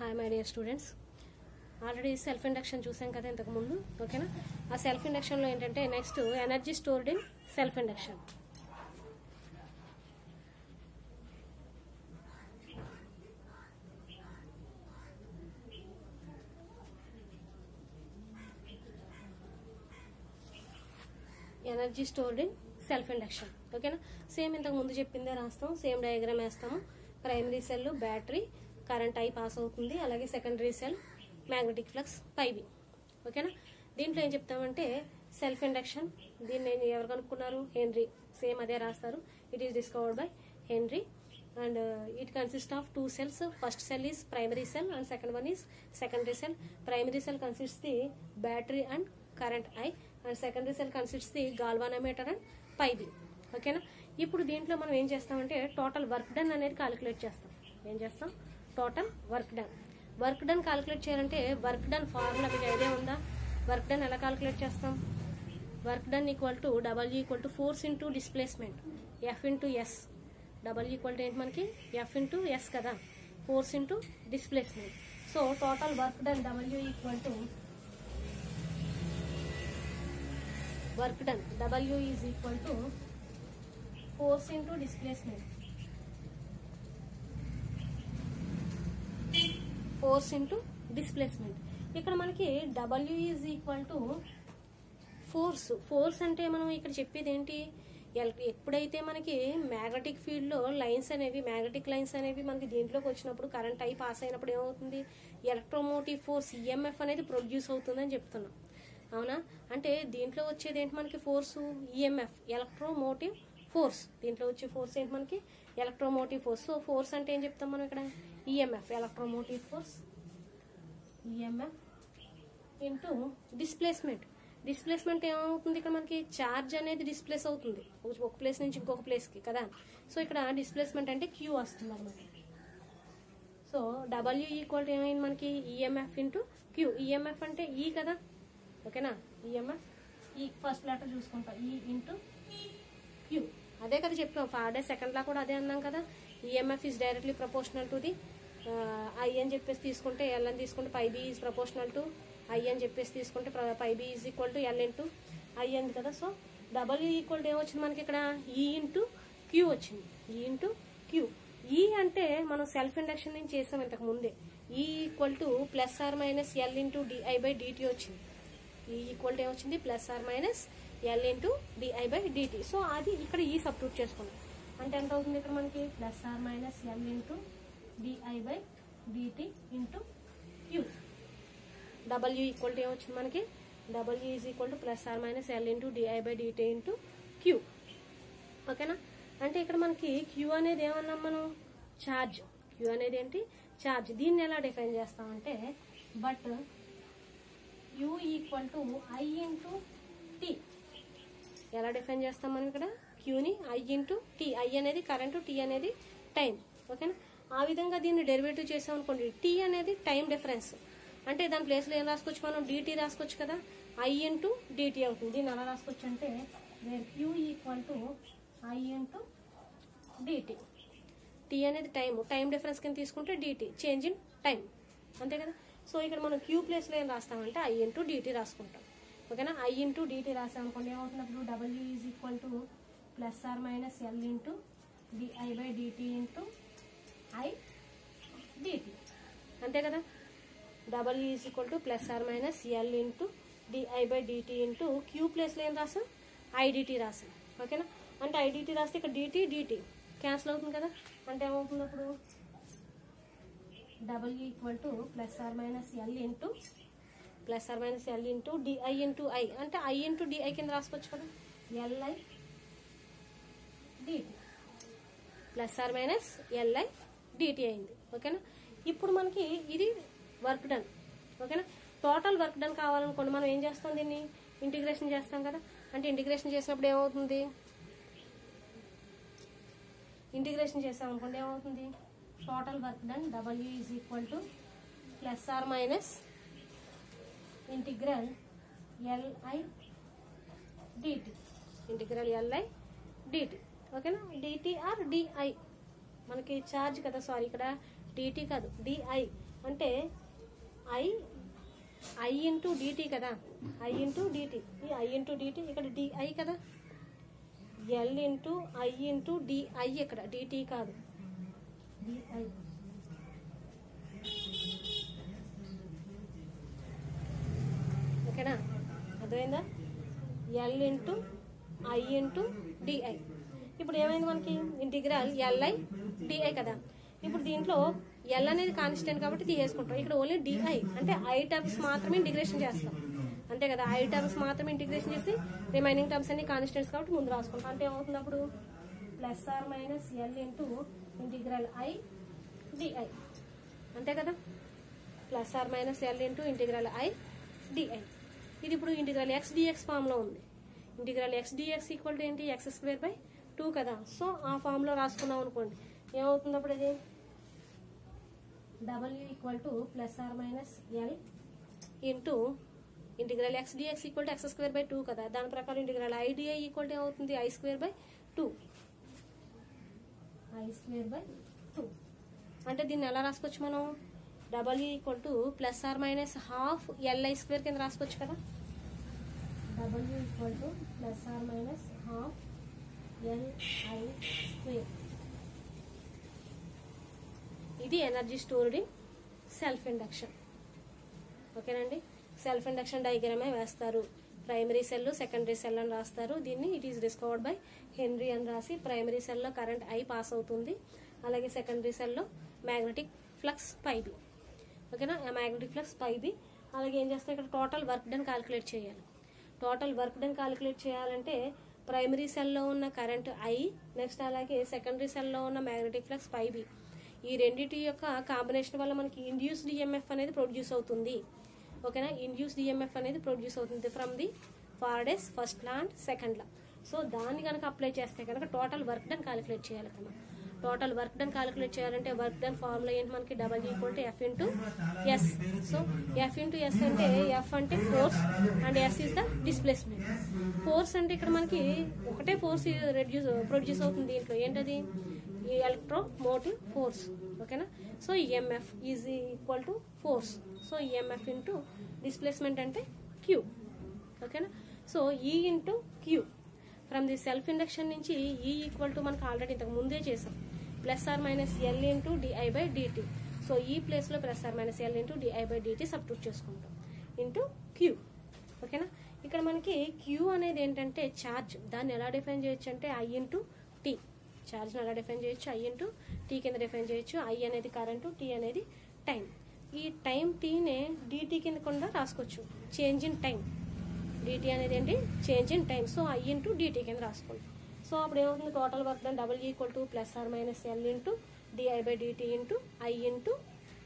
hi my dear students already self induction చూసాం కదా ఇంతకు ముందు ఓకేనా ఆ సెల్ఫ్ ఇండక్షన్లో ఏంటంటే next energy stored in self induction energy stored in self induction ఓకేనా సేమ్ ఇంతకు ముందు చెప్పిందే రాస్తాం సేమ్ డయాగ్రామ్ వేస్తాము primary cell battery current I pass అవుతుంది అలాగే సెకండరీ సెల్ మ్యాగ్నెటిక్ ఫ్లక్స్ పైవి ఓకేనా దీంట్లో ఏం చెప్తామంటే సెల్ఫ్ ఇండక్షన్ దీన్ని నేను ఎవరు కనుక్కున్నారు హెన్రీ సేమ్ అదే రాస్తారు it is discovered by Henry and it consist of two cells first cell is primary cell and second one is secondary cell primary cell consist the battery and current I and secondary cell consist the galvanometer and phi ఓకేనా ఇప్పుడు దీంట్లో మనం ఏం చేస్తామంటే total work done అనేది calculate చేస్తాం ఏం చేస్తాం total work done work done calculate చేయాలంటే వర్క్ డన్ ఫార్ములా మీకు ఐడియా ఉందా వర్క్ డన్ ఎలా కాలిక్యులేట్ చేస్తాం work done equal to double equal to force into displacement F into S double equal to ఏంటి మనకి ఎఫ్ ఇంటూ ఎస్ కదా force into displacement so total work done W equal to work done W is equal to force into displacement force into displacement ఇక్కడ మనకి W is equal to force force అంటే మనం ఇక్కడ చెప్పేది ఏంటి L- ఎప్పుడైతే మనకి మ్యాగ్నెటిక్ ఫీల్డ్లో లైన్స్ అనేవి మ్యాగ్నెటిక్ లైన్స్ అనేవి మనకి దీంట్లోకి వచ్చినప్పుడు కరెంట్ అయి పాస్ అయినప్పుడు ఏమవుతుంది ఎలక్ట్రోమోటివ్ ఫోర్స్ ఈఎంఎఫ్ అనేది ప్రొడ్యూస్ అవుతుందని చెప్తున్నాం అవునా అంటే దీంట్లో వచ్చేది ఏంటి మనకి ఫోర్స్ ఈఎంఎఫ్ ఎలక్ట్రోమోటివ్ ఫోర్స్ దీంట్లో వచ్చే ఫోర్స్ ఏంటి మనకి ఎలక్ట్రోమోటివ్ ఫోర్స్ సో ఫోర్స్ అంటే ఏం చెప్తాం మనం ఇక్కడ EMF electromotive force EMF into displacement displacement ఏమవుతుంది ఇక్కడ మనకి ఛార్జ్ అనేది డిస్ప్లేస్ అవుతుంది ఒక- ఒక ప్లేస్ నుంచి ఇంకొక ప్లేస్కి కదా సో ఇక్కడ డిస్ప్లేస్మెంట్ అంటే క్యూ వస్తుంది అనమాట సో డబ్ల్యూ ఈక్వల్ టు ఏమైంది మనకి ఈఎంఎఫ్ ఇంటూ క్యూ ఈఎంఎఫ్ అంటే ఈ కదా ఓకేనా ఈఎంఎఫ్ ఈ ఫస్ట్ లెటర్ చూసుకుంటాం ఈ ఇంటూ క్యూ అదే కదా చెప్పాం ఫార్డే సెకండ్ లా కూడా అదే అన్నాం కదా EMF is directly proportional to the I అని చెప్పేసి తీసుకుంటే ఎల్ అని తీసుకుంటే phi B is proportional to I అని చెప్పేసి తీసుకుంటే phi B is equal to L into I అంది కదా సో డబల్ ఈక్వల్ టు ఏమొచ్చింది మనకి ఇక్కడ ఈ ఇంటూ క్యూ వచ్చింది ఈ ఇంటూ క్యూ ఈ అంటే మనం సెల్ఫ్ ఇండక్షన్ నుంచి చేసాం ఇంతకు ముందే E equal to plus are minus L into DI by dt వచ్చింది ఈ ఈక్వల్ టు ఏమొచ్చింది plus are minus L into DI by DT so అది ఇక్కడ ఈ సబ్స్టిట్యూట్ చేసుకున్నాం అంటే ఎంత అవుతుంది ఇక్కడ మనకి plus are minus L into DI by dt into Q W equal to ఏమొచ్చింది మనకి W is equal to plus are minus L into DI by dt into Q ఓకేనా అంటే ఇక్కడ మనకి క్యూ అనేది ఏమన్నాం మనం ఛార్జ్ క్యూ అనేది ఏంటి ఛార్జ్ దీన్ని ఎలా డిఫైన్ చేస్తామంటే but Q equal to I into T ఎలా డిఫైన్ చేస్తాం మనం ఇక్కడ క్యూని ఐ ఇంటూ టీ ఐ అనేది కరెంటు టీ అనేది టైం ఓకేనా ఆ విధంగా దీన్ని డెరివేటివ్ చేసాం అనుకోండి టీ అనేది టైం డిఫరెన్స్ అంటే దాని ప్లేస్లో ఏం రాసుకోవచ్చు మనం డిటీ రాసుకోవచ్చు కదా ఐ ఇంటూ డిటీ అవుతుంది దీన్ని ఎలా రాసుకోవచ్చు అంటే where Q equal to I into dt T అనేది టైం టైం డిఫరెన్స్ కింద తీసుకుంటే డిటీ చేంజ్ ఇన్ టైం అంతే కదా సో ఇక్కడ మనం క్యూ ప్లేస్లో ఏం రాస్తామంటే ఐ ఇంటూ డిటీ రాసుకుంటాం ఓకేనా ఐ ఇంటూ డిటీ రాసాం అనుకోండి ఏమవుతున్నప్పుడు W is equal to plus are minus L into DI by dt into I dt అంతే కదా W is equal to plus are minus L into DI by dt into Q ప్లేస్లో ఏం రాసాం ఐడిటీ రాసాం ఓకేనా అంటే ఐడిటీ రాస్తే ఇక్కడ డిటీ డిటీ క్యాన్సిల్ అవుతుంది కదా అంటే ఏమవుతుంది అప్పుడు double equal to plus are minus L into plus are minus L into D I into I అంటే ఐ ఇంటూ డిఐ కింద రాసుకోవచ్చు కదా L I D T plus are minus L I D T అయింది ఓకేనా ఇప్పుడు మనకి ఇది వర్క్ డన్ ఓకేనా టోటల్ వర్క్ డన్ కావాలనుకోండి మనం ఏం చేస్తాం దీన్ని ఇంటిగ్రేషన్ చేస్తాం కదా అంటే ఇంటిగ్రేషన్ చేసినప్పుడు ఏమవుతుంది ఇంటిగ్రేషన్ చేసాం అనుకోండి ఏమవుతుంది total work done W is equal to plus are minus integral L I D T integral L I D T ఓకేనా డిటి ఆర్ డిఐ మనకి ఛార్జ్ కదా సారీ ఇక్కడ డిటి కాదు డిఐ అంటే ఐ ఐ ఇంటూ డిటి కదా ఐ ఇంటూ డిటి ఈ ఐ ఇంటూ డిటి ఇక్కడ D I కదా L into I into D I ఇక్కడ డిటి కాదు డిఐ ఓకేనా అర్థమైందా L into I into D I ఇప్పుడు ఏమైంది మనకి ఇంటిగ్రల్ ఎల్ఐ డిఐ కదా ఇప్పుడు దీంట్లో ఎల్ అనేది కాన్స్టెంట్ కాబట్టి తీసేసుకుంటాం ఇక్కడ ఓన్లీ డిఐ అంటే ఐ టర్మ్స్ మాత్రమే ఇంటిగ్రేషన్ చేస్తాం అంతే కదా ఐ టర్మ్స్ మాత్రమే ఇంటిగ్రేషన్ చేసి రిమైనింగ్ టర్మ్స్ అన్ని కాన్స్టెంట్స్ కాబట్టి ముందు రాసుకుంటాం అంటే ఏమవుతుంది అప్పుడు plus are minus L into integral I D I అంతే కదా plus are minus L into integral I D I ఇది ఇప్పుడు ఇంటిగ్రల్ ఎక్స్ డిఎక్స్ ఫామ్లో ఉంది integral X D X equal to ఏంటి ఎక్స్ స్క్వేర్ బై టూ కదా సో ఆ ఫామ్లో రాసుకున్నాం అనుకోండి ఏమవుతుంది అప్పుడు ఇది W equal to plus are minus L into integral X D X equal to X square by two కదా దాని ప్రకారం ఇంటిగ్రల్ ఐడిఐ ఈక్వల్ టు ఏమవుతుంది I square by two I square by two అంటే దీన్ని ఎలా రాసుకోవచ్చు మనం W equal to plus are minus half L I square కింద రాసుకోవచ్చు కదా W equal to plus are minus half L I square ఇది energy stored in self induction ఓకేనండి సెల్ఫ్ ఇండక్షన్ డయాగ్రామే వేస్తారు ప్రైమరీ సెల్ సెకండరీ సెల్ అని రాస్తారు దీన్ని it is discovered by Henry అని రాసి ప్రైమరీ సెల్లో కరెంట్ ఐ పాస్ అవుతుంది అలాగే సెకండరీ సెల్లో మ్యాగ్నెటిక్ ఫ్లక్స్ పైబి ఓకేనా ఆ మ్యాగ్నెటిక్ ఫ్లక్స్ పైబి అలాగే ఏం చేస్తాం ఇక్కడ టోటల్ వర్క్ డన్ క్యాలిక్యులేట్ చేయాలి టోటల్ వర్క్ డన్ క్యాలిక్యులేట్ చేయాలంటే ప్రైమరీ సెల్లో ఉన్న కరెంట్ ఐ నెక్స్ట్ అలాగే సెకండరీ సెల్లో ఉన్న మ్యాగ్నెటిక్ ఫ్లక్స్ పైబి ఈ రెండింటి యొక్క కాంబినేషన్ వల్ల మనకి ఇండ్యూస్డ్ ఈఎంఎఫ్ అనేది ప్రొడ్యూస్ అవుతుంది ఓకేనా ఇండ్యూస్డ్ ఈఎంఎఫ్ అనేది ప్రొడ్యూస్ అవుతుంది from the Faraday's first law and second law so దాన్ని కనుక అప్లై చేస్తే కనుక టోటల్ వర్క్ డన్ క్యాలిక్యులేట్ చేయాలి కదా టోటల్ వర్క్ డన్ క్యాలిక్యులేట్ చేయాలంటే వర్క్ డన్ ఫార్ములా ఏంటి మనకి double equal to F into S so F into S అంటే ఎఫ్ అంటే force and S is the displacement force అంటే ఇక్కడ మనకి ఒకటే ఫోర్స్ రెడ్యూస్ ప్రొడ్యూస్ అవుతుంది దీంట్లో ఏంటది ఈ ఎలక్ట్రో మోటివ్ ఫోర్స్ ఓకేనా so EMF is equal to force so EMF into displacement అంటే క్యూ ఓకేనా so E into Q from the self induction నుంచి ఈ ఈక్వల్ టు మనకు ఆల్రెడీ ఇంతకు ముందే చేసాం plus are minus L into DI by DT so E ప్లేస్లో plus are minus L into DI by D T substitute చేసుకుంటాం into Q ఓకేనా ఇక్కడ మనకి క్యూ అనేది ఏంటంటే ఛార్జ్ దాన్ని ఎలా డిఫైన్ చేయొచ్చు అంటే ఐ ఇంటూ టీ ఛార్జ్ని ఎలా డిఫైన్ చేయొచ్చు ఐ ఇంటూ టీ కింద డిఫైన్ చేయొచ్చు ఐ అనేది కరెంటు టీ అనేది టైం ఈ టైం టీనే డిటీ కింద కూడా రాసుకోవచ్చు చేంజ్ ఇన్ టైం డిటీ అనేది ఏంటి change in time so I into D T కింద రాసుకోండి సో అప్పుడు ఏమవుతుంది total work done double equal to plus are minus L into DI by dt into I into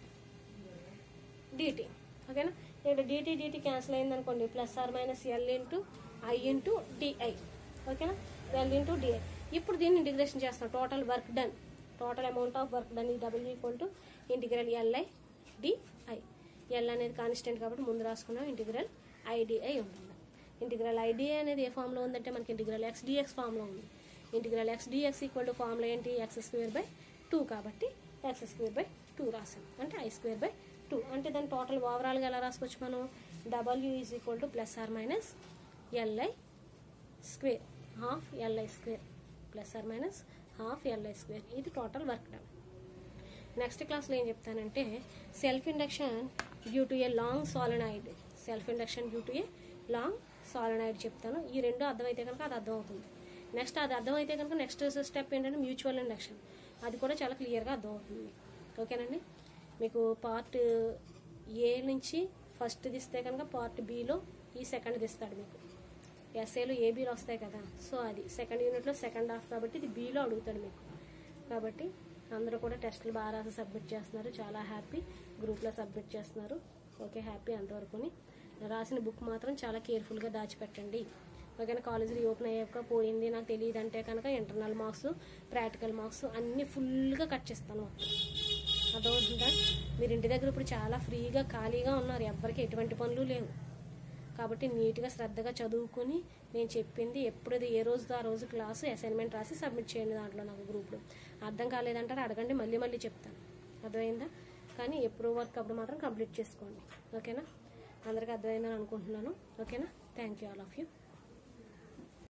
D T ఓకేనా ఇక్కడ డిటీ డిటీ క్యాన్సిల్ అయింది అనుకోండి plus are minus L into I into D I ఓకేనా L into D I ఇప్పుడు దీన్ని integration చేస్తాం total work done total amount of work done ఈ double equal to integral L I D I L అనేది కాన్స్టెంట్ కాబట్టి ముందు రాసుకున్నాం ఇంటిగ్రల్ ఐడిఐ ఉంటుంది ఇంటిగ్రల్ ఐడిఐ అనేది ఏ ఫామ్లో ఉందంటే మనకి ఇంటిగ్రల్ ఎక్స్ డిఎక్స్ ఫామ్లో ఉంది integral X D X equal to ఫామ్లో ఏంటి ఎక్స్ స్క్వేర్ బై టూ కాబట్టి ఎక్స్ స్క్వేర్ బై టూ రాసాం అంటే ఐ స్క్వేర్ బై టూ అంటే దాని టోటల్ ఓవరాల్గా ఎలా రాసుకోవచ్చు మనం W is equal to plus are minus L I square half L I square plus are minus half L I square ఇది టోటల్ వర్క్ డన్ నెక్స్ట్ క్లాస్లో ఏం చెప్తానంటే self induction due to a long solenoid self induction due to a long solenoid చెప్తాను ఈ రెండు అర్థమైతే కనుక అది అర్థం అవుతుంది నెక్స్ట్ అది అర్థమైతే కనుక నెక్స్ట్ స్టెప్ ఏంటంటే మ్యూచువల్ ఇండక్షన్ అది కూడా చాలా క్లియర్గా అర్థం అవుతుంది ఓకేనండి మీకు పార్ట్ ఏ నుంచి ఫస్ట్ తీస్తే కనుక పార్ట్ బిలో ఈ సెకండ్ తీస్తాడు మీకు ఎస్ఏలు ఏబీలో వస్తాయి కదా సో అది సెకండ్ యూనిట్లో సెకండ్ హాఫ్ కాబట్టి ఇది బీలో అడుగుతాడు మీకు కాబట్టి అందరూ కూడా టెస్టులు బాగా రాసి సబ్మిట్ చేస్తున్నారు చాలా హ్యాపీ గ్రూప్లో సబ్మిట్ చేస్తున్నారు ఓకే హ్యాపీ అంతవరకుని రాసిన బుక్ మాత్రం చాలా కేర్ఫుల్గా దాచిపెట్టండి ఓకేనా కాలేజ్ రీఓపెన్ అయ్యాక పోయింది నాకు తెలియదు అంటే కనుక ఇంటర్నల్ మార్క్స్ ప్రాక్టికల్ మార్క్స్ అన్నీ ఫుల్గా కట్ చేస్తాను మొత్తం అర్థమవుతుందా మీరు ఇంటి దగ్గర ఇప్పుడు చాలా ఫ్రీగా ఖాళీగా ఉన్నారు ఎవ్వరికి ఎటువంటి పనులు లేవు కాబట్టి నీట్గా శ్రద్ధగా చదువుకొని నేను చెప్పింది ఎప్పుడు ఏ రోజు ఆ రోజు క్లాసు అసైన్మెంట్ రాసి సబ్మిట్ చేయండి దాంట్లో నాకు గ్రూప్లో అర్థం కాలేదంటారు అడగండి మళ్ళీ మళ్ళీ చెప్తాను అర్థమైందా కానీ ఎప్పుడు వర్క్ అప్పుడు మాత్రం కంప్లీట్ చేసుకోండి ఓకేనా అందరికీ అర్థమైందని అనుకుంటున్నాను ఓకేనా thank you all of you